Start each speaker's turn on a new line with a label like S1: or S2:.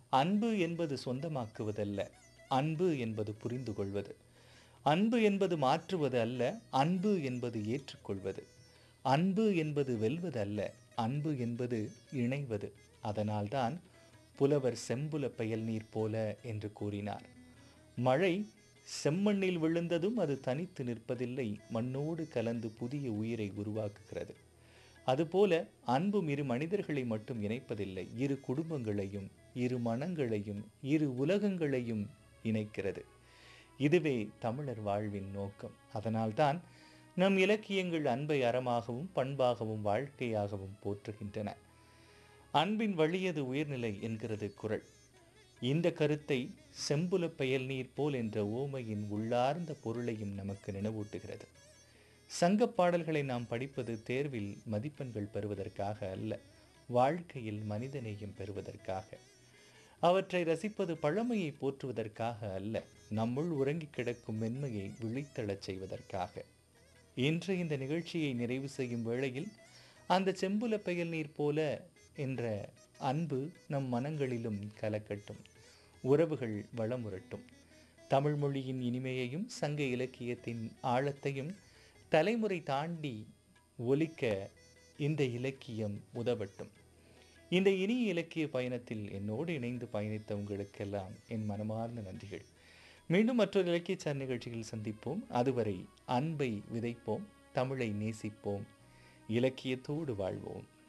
S1: அன்பு என்பது சொந்தமாக்குவதல்ல அன்பு என்பது புரிந்து கொள்வது அன்பு என்பது மாற்றுவது அல்ல அன்பு என்பது ஏற்றுக்கொள்வது அன்பு என்பது வெல்வது அல்ல அன்பு என்பது இணைவது அதனால்தான் புலவர் செம்புல பெயல் நீர் போல என்று கூறினார் மழை செம்மண்ணில் விழுந்ததும் அது தனித்து நிற்பதில்லை மண்ணோடு கலந்து புதிய உயிரை உருவாக்குகிறது அதுபோல அன்பும் இரு மனிதர்களை மட்டும் இணைப்பதில்லை இரு குடும்பங்களையும் இரு மனங்களையும் இரு உலகங்களையும் இணைக்கிறது இதுவே தமிழர் வாழ்வின் நோக்கம் அதனால்தான் நம் இலக்கியங்கள் அன்பை அறமாகவும் பண்பாகவும் வாழ்க்கையாகவும் போற்றுகின்றன அன்பின் வழியது உயர்நிலை என்கிறது குரல் இந்த கருத்தை செம்புல பெயல் நீர் போல் என்ற ஓமையின் உள்ளார்ந்த பொருளையும் நமக்கு நினைவூட்டுகிறது சங்கப் பாடல்களை நாம் படிப்பது தேர்வில் மதிப்பெண்கள் பெறுவதற்காக அல்ல வாழ்க்கையில் மனிதநேயம் பெறுவதற்காக அவற்றை ரசிப்பது பழமையை போற்றுவதற்காக அல்ல நம்முள் உறங்கிக் கிடக்கும் மென்மையை விழித்தெழச் செய்வதற்காக இன்று இந்த நிகழ்ச்சியை நிறைவு செய்யும் வேளையில் அந்த செம்புல பெயல் நீர் போல என்ற அன்பு நம் மனங்களிலும் கலக்கட்டும் உறவுகள் வளமுறட்டும் தமிழ் மொழியின் இனிமையையும் சங்க இலக்கியத்தின் ஆழத்தையும் தலைமுறை தாண்டி ஒலிக்க இந்த இலக்கியம் உதவட்டும் இந்த இனிய இலக்கிய பயணத்தில் என்னோடு இணைந்து பயணித்த உங்களுக்கெல்லாம் என் மனமார்ந்த நன்றிகள் மீண்டும் மற்றொரு இலக்கிய சார் நிகழ்ச்சியில் சந்திப்போம் அதுவரை அன்பை விதைப்போம் தமிழை நேசிப்போம் இலக்கியத்தோடு வாழ்வோம்